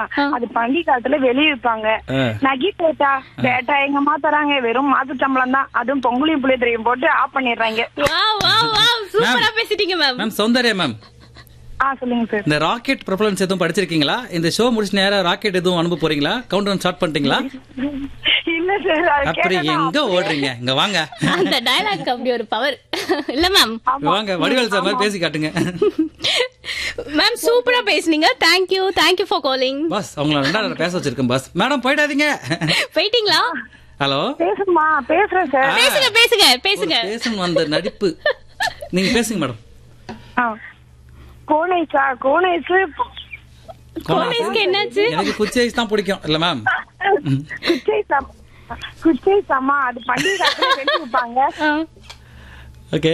அது பண்டிகை காலத்துல வெளிய விற்பாங்க ஆ. நகி பேட்டா பேட்டா எங்கம்மா தராங்க வெறும் மாச சம்பளம் தான் அதுவும் பொங்கலையும் புளியத்திரையும் போட்டு ஆஃப் பண்ணிடுறாங்க வாவ் வாவ் வாவ் சூப்பரா பேசிட்டீங்க மேம் மேம் சௌந்தர்யா மேம் ஆ சொல்லுங்க சார் இந்த ராக்கெட் ப்ரொபலன்ஸ் எதுவும் படிச்சிருக்கீங்களா இந்த ஷோ முடிச்சு நேரா ராக்கெட் எதுவும் அனுப்ப போறீங்களா கவுண்ட் டவுன் ஸ்டார்ட் பண்ணிட்டீங்களா இல்ல சார் அது அப்படி கேட்டா எங்க ஓடுறீங்க இங்க வாங்க அந்த டயலாக் அப்படி ஒரு பவர் இல்ல மேம் இங்க வாங்க வடிவேல் சார் மாதிரி பேசி காட்டுங்க மேம் சூப்பரா பேசுனீங்க thank you thank you for calling boss அவங்கள ரெண்டாவது பேச வச்சிருக்கேன் பாஸ் மேடம் போயிடாதீங்க போயிட்டீங்களா ஹலோ பேசுமா பேசுறேன் சார் பேசுங்க பேசுங்க பேசுங்க பேசணும் அந்த நடிப்பு நீங்க பேசுங்க மேடம் ஆ. கோனைஸா கோனைஸ் கோனைஸ்க்கு என்னாச்சு எனக்கு குச்சி ஐஸ் தான் பிடிக்கும் இல்ல மேம் குச்சை சம் குச்சை சம்மா அது பண்டிகை காலத்துல வெளிய விற்பாங்க ஆ. ஓகே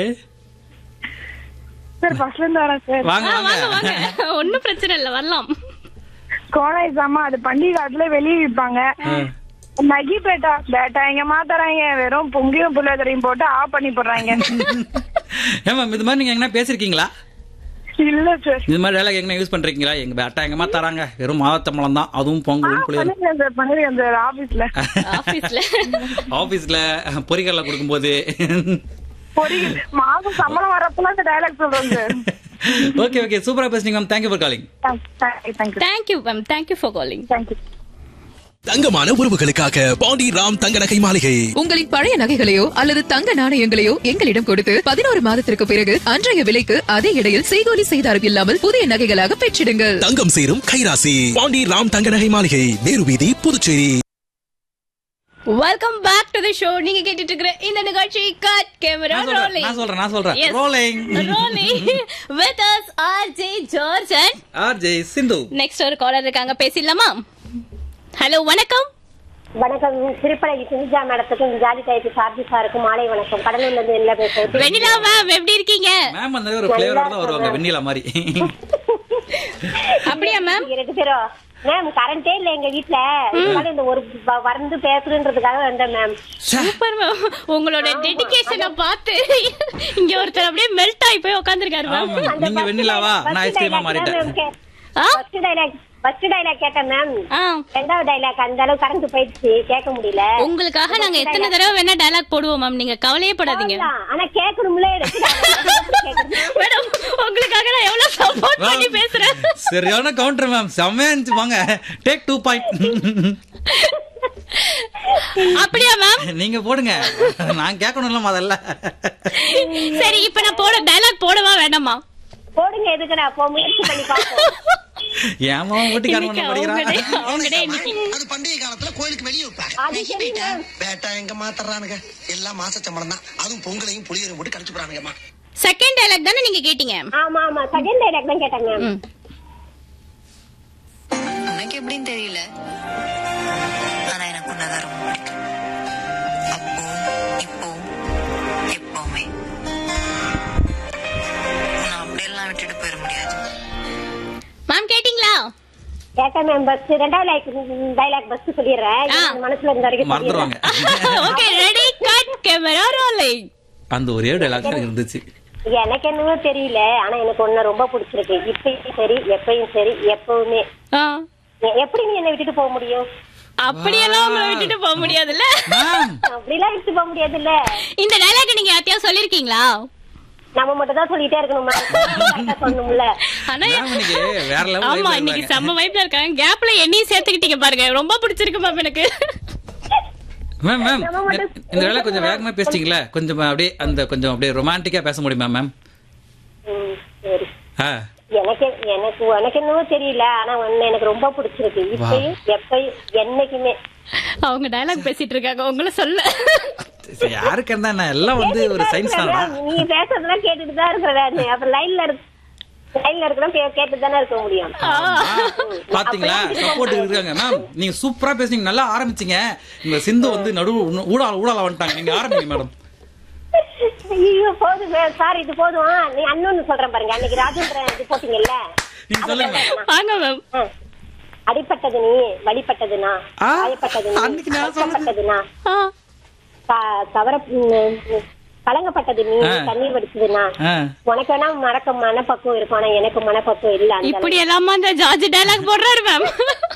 சார் ஃபர்ஸ்ட்ல இருந்து வரேன் சார் வாங்க ஆ, வாங்க வாங்க வாங்க ஒண்ணும் பிரச்சனை இல்ல வரலாம் கோனை சாமா அது பண்டிகை காலத்துல வெளிய விற்பாங்க நகி பேட்டா பேட்டா எங்கம்மா தராங்க வெறும் பொங்கியும் புளியோதரையும் போட்டு ஆஃப் பண்ணி போடுறாங்க ஏன் மேம் இது மாதிரி நீங்க எங்கன்னா பேசிருக்கீங்களா இல்ல சார் இது மாதிரி வேலை எங்கன்னா யூஸ் பண்றீங்களா எங்க பேட்டா எங்கம்மா தராங்க வெறும் மாதத்தம்பளம் தான் அதுவும் பொங்கலும் புளியோதரை பண்ணிருக்கேன் சார் பண்ணிருக்கேன் சார் ஆபீஸ்ல ஆபீஸ்ல ஆபீஸ்ல பொறிகடலை கொடுக்கும்போது பொறி மாசம் சம்பளம் வரப்பெல்லாம் இந்த டைலாக் சொல்றேன் சார் ஓகே ஓகே சூப்பரா பேசுனீங்க ma'am thank you for calling thank you thank you thank you ma'am thank you for calling thank you தங்கமான உறவுகளுக்காக பாண்டி ராம் தங்க நகை மாளிகை உங்களின் பழைய நகைகளையோ அல்லது தங்க நாணயங்களையோ எங்களிடம் கொடுத்து பதினோரு மாதத்திற்கு பிறகு அன்றைய விலைக்கு அதே இடையில் செய்கூலி செய்தாரம் இல்லாமல் புதிய நகைகளாக பெற்றிடுங்கள் தங்கம் சேரும் கைராசி பாண்டி ராம் தங்க நகை மாளிகை நேரு வீதி Puducherry welcome back to the show நீங்க கேட்டுட்டு இருக்கிற இந்த நிகழ்ச்சி கட் கேமரா நான் சொல்றேன், ரோலிங் நான் சொல்றேன் நான் சொல்றேன் Yes. Rolling rolling with us RJ George and RJ Sindhu next ஒரு காலர் இருக்காங்க பேசிடலாமா ஹலோ வணக்கம் வணக்கம் திருப்பதி சுனிஜா மேடத்துக்கும் ஜாதி டைப்பு சார்ஜி சாருக்கும் மாலை வணக்கம் கடலூர்ல இருந்து என்ன பேசுறது வெண்ணிலா மேம் எப்படி இருக்கீங்க மேம் அந்த ஒரு ஃபிளேவரோட தான் வருவாங்க வெண்ணிலா மாதிரி அப்படியா மேம் ரெண்டு பேரும் மேம் கரண்டே இல்ல எங்க வீட்ல இருந்தாலும் இந்த ஒரு வ- வந்து பேசுறதுன்றதுக்காக வந்தேன் மேம் சூப்பர் மேம் உங்களோட டெடிகேஷனை பார்த்து இங்க ஒருத்தர் அப்படியே மெல்ட் ஆகி போய் உட்காந்துருக்காரு மேம் ஆமா நீங்க வெண்ணிலாவா நான் ஐஸ்கிரீமா மாறிட்டேன் ஆ? ஃபர்ஸ்ட் டைலாக் ஃபர்ஸ்ட் டைலாக் கேட்டேன் மேம் ஆ ரெண்டாவது டைலாக் அந்த அளவு கரண்ட் போயிடுச்சு கேட்க முடியல உங்களுக்காக நாங்க எத்தனை தடவை வேணா டயலாக் போடுவோம் மேம் நீங்க கவலையே படாதீங்க அவ்வளவுதான். ஆனா கேட்கணும்ல மேடம் உங்களுக்காக நான் எவ்வளவு சப்போர்ட் பண்ணி பேசுறேன் சரியான கவுண்டர் மேம் செம்மையா இருந்துச்சு வாங்க டேக் டூ பாயிண்ட் அப்படியா மேம் நீங்க போடுங்க நான் கேட்கணும்ல முதல்ல சரி இப்ப நான் போட டயலாக் போடவா வேண்டாமா போடுங்க எதுக்குடா போ முயற்சி பண்ணி பார்ப்போம் ஏமா வீட்டுக்காரன் இன்னைக்கு ஒண்ணு அவங்க படிக்கிறான் day- அவங்க day இன்னைக்கு அது பண்டிகை காலத்துல கோயிலுக்கு வெளியே வைப்பாங்க அது சரி மேம். பேட்டா எங்க மாத்தறானுங்க எல்லாம் மாச சம்பளம் தான் அதுவும் பொங்கலையும் புளியரையும் போட்டு கடிச்சு போறானுங்கம்மா செகண்ட் டயலாக் தானே நீங்க கேட்டீங்க ஆமா ஆமா செகண்ட் டைலாக் தான் கேட்டேன் மேம் ம். உனக்கு எப்படின்னு தெரியல ஆனா எனக்கு உன்னதான் ரொம்ப பிடிக்கும் அப்போ இப்போ எப்பவுமே நான் அப்படியெல்லாம் விட்டுட்டு போயிட முடியாது மேம் கேட்டீங்களா கேட்டேன் மேம் பஸ் ரெண்டாவது டைலாக் பஸ் சொல்லிடுறேன் இது ஆ. எனக்கு மனசுல இருந்த வரைக்கும் சொல்லிடுறேன். மறந்துடுவாங்க okay ready cut camera rolling அந்த ஒரே டைலாக் இருந்துச்சு எனக்கு என்னவோ தெரியல ஆனா எனக்கு ஒண்ணு ரொம்ப பிடிச்சிருக்கு இப்பயும் சரி எப்பயும் சரி எப்பவுமே எ- எப்படி நீ என்ன விட்டுட்டு போக முடியும் அப்படியெல்லாம் உங்களை விட்டுட்டு போக முடியாதுல்ல மேம் அப்படிலாம் விட்டு போக முடியாதுல்ல இந்த டயலாக் நீங்க யார்த்தையா சொல்லிருக்கீங்களா நம்ம மட்டும் தான் சொல்லிட்டே இருக்கணும் கரெக்டா சொல்லணும்ல ஆனா மேம் இன்னைக்கு வேற level ஆமா vibe இன்னைக்கு இருக்காங்க. செம்ம வைப்ல இருக்காங்க கேப்ல என்னையும் சேர்த்துக்கிட்டீங்க பாருங்க ரொம்ப பிடிச்சிருக்கு மேம் எனக்கு மேம் மேம் இந்த வேலை கொஞ்சம் வேகமா பேசிட்டீங்களா கொஞ்சம் அப்படியே அந்த கொஞ்சம் அப்படியே ரொமான்டிக்கா பேச முடியுமா மேம் ம், சரி ஆ எனக்கு எனக்கு எனக்கு என்னவோ தெரியல ஆனா ஒண்ணு எனக்கு ரொம்ப பிடிச்சிருக்கு இப்பயும் எப்பயும் என்னைக்குமே அவங்க டயலாக் பேசிட்டு இருக்காங்க உங்களை சொல்ல சரி, யாருக்கு இருந்தா என்ன எல்லாம் வந்து ஒரு சயின்ஸ் தானா நீ பேசுறதெல்லாம் கேட்டுட்டு தான் இருக்கிற அப்ப லைன்ல இருக்கு லைன்ல இருக்கிறோம் கேட்டு தானே இருக்க முடியும் பாத்தீங்களா சப்போர்ட் இருக்காங்க மேம் நீங்க சூப்பரா பேசுனீங்க நல்லா ஆரம்பிச்சீங்க இந்த சிந்து வந்து நடு ஊடால ஊடால வந்துட்டாங்க நீங்க ஆரம்பிங்க மேடம் ஐயோ போதும் சார் இது போதும் நீ அண்ணன்னு சொல்றேன் பாருங்க அன்னைக்கு ராஜேந்திர இது போட்டீங்கல்ல நீங்க சொல்லுங்க வாங்க மேம் ஆ. அடிப்பட்டது நீ வழிபட்டதுனா ஆ, காயப்பட்டது நீ அன்னைக்கு நான் சொன்னது. கஷ்டப்பட்டதுனா ஆ, க- தவற ம், கலங்கப்பட்டது நீ ஆ. தண்ணீர் வடிச்சதுனா ஆ. உனக்கு வேணா மறக்க மனப்பக்குவம் இருக்கும் ஆனா எனக்கு மனப்பக்குவம் இல்ல அந்த இப்படி எல்லாமா அந்த ஜார்ஜ் டயலாக் போடுறாரு மேம்